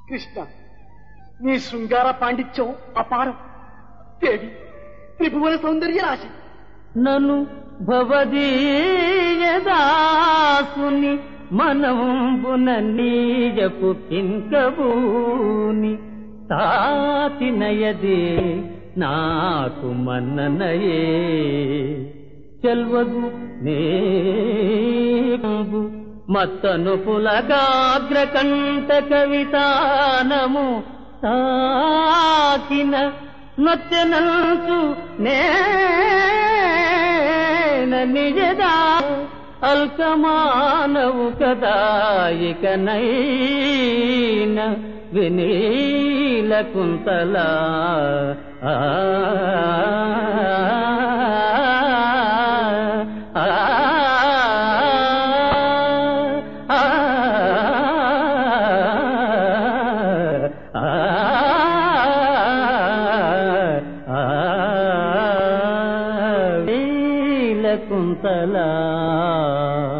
కృష్ణ నీ శృంగార పాండిత్యం అపారం దేవి త్రిభువన సౌందర్య రాశి నను భవదీయదాసుని మనంబున నీయపు కింకబూని తాతినయదే నాకు మన్ననయే చెల్వగు నేబు మత్తను పులగాగ్రకంఠ కవితానము తాకిన నొచ్చెనంచు నేన నిజదా అల్కమానవు కదా ఇకనైన వినీల కుంతల ఆ ఆ, ఆ, కుంతలా